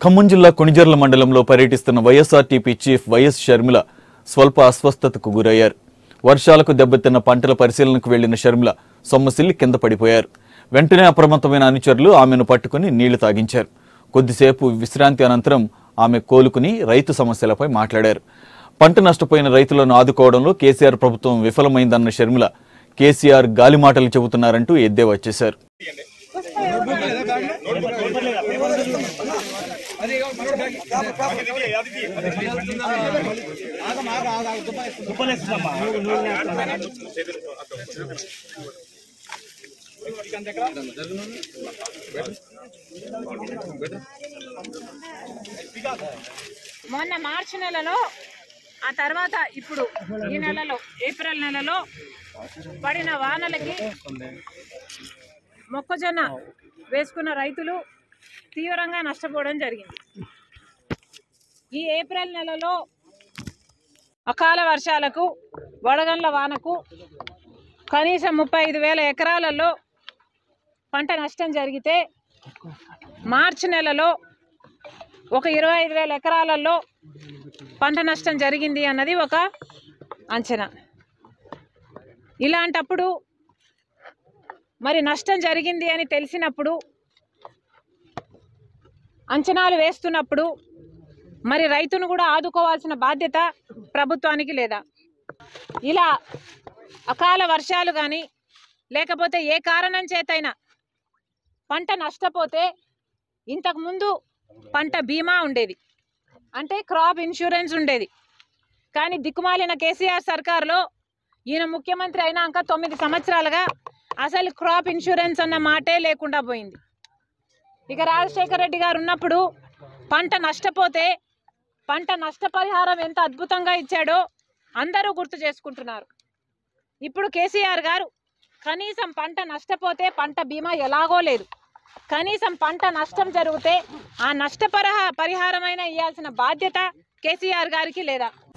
ఖమ్మం జిల్లా కొణిజర్ల మండలంలో పర్యటిస్తున్న వైఎస్ఆర్టీపీ చీఫ్ వైఎస్ షర్మిల స్వల్ప అస్వస్థతకు గురయ్యారు వర్షాలకు దెబ్బతిన్న పంటల పరిశీలనకు వెళ్లిన షర్మిల సొమ్మసిల్లి కింద పడిపోయారు వెంటనే అప్రమత్తమైన అనుచరులు ఆమెను పట్టుకుని నీళ్లు తాగించారు కొద్దిసేపు విశ్రాంతి అనంతరం ఆమె కోలుకుని రైతు సమస్యలపై మాట్లాడారు పంట నష్టపోయిన రైతులను ఆదుకోవడంలో కేసీఆర్ ప్రభుత్వం విఫలమైందన్న షర్మిల కేసీఆర్ గాలి మాటలు చెబుతున్నారంటూ ఎద్దేవా చేశారు మొన్న మార్చి నెలలో ఆ తర్వాత ఇప్పుడు ఈ నెలలో ఏప్రిల్ నెలలో పడిన వానలకి మొక్కజొన్న వేసుకున్న రైతులు తీవ్రంగా నష్టపోవడం జరిగింది ఈ ఏప్రిల్ నెలలో అకాల వర్షాలకు వడగండ్ల వానకు కనీసం ముప్పై ఐదు వేల ఎకరాలలో పంట నష్టం జరిగితే మార్చి నెలలో ఒక ఇరవై ఐదు వేల ఎకరాలలో పంట నష్టం జరిగింది అన్నది ఒక అంచనా ఇలాంటప్పుడు మరి నష్టం జరిగింది అని తెలిసినప్పుడు అంచనాలు వేస్తున్నప్పుడు మరి రైతును కూడా ఆదుకోవాల్సిన బాధ్యత ప్రభుత్వానికి లేదా ఇలా అకాల వర్షాలు కానీ లేకపోతే ఏ కారణం చేతైనా పంట నష్టపోతే ఇంతకుముందు పంట బీమా ఉండేది అంటే క్రాప్ ఇన్సూరెన్స్ ఉండేది కానీ దిక్కుమాలిన కేసీఆర్ సర్కార్లో ఈయన ముఖ్యమంత్రి అయినాక తొమ్మిది సంవత్సరాలుగా అసలు క్రాప్ ఇన్సూరెన్స్ అన్న మాటే లేకుండా పోయింది ఇక రాజశేఖర రెడ్డి గారు ఉన్నప్పుడు పంట నష్టపోతే పంట నష్టపరిహారం ఎంత అద్భుతంగా ఇచ్చాడో అందరూ గుర్తు చేసుకుంటున్నారు ఇప్పుడు కేసీఆర్ గారు కనీసం పంట నష్టపోతే పంట బీమా ఎలాగో లేదు కనీసం పంట నష్టం జరిగితే ఆ నష్టపరహ పరిహారమైన ఇవ్వాల్సిన బాధ్యత కేసీఆర్ గారికి లేదా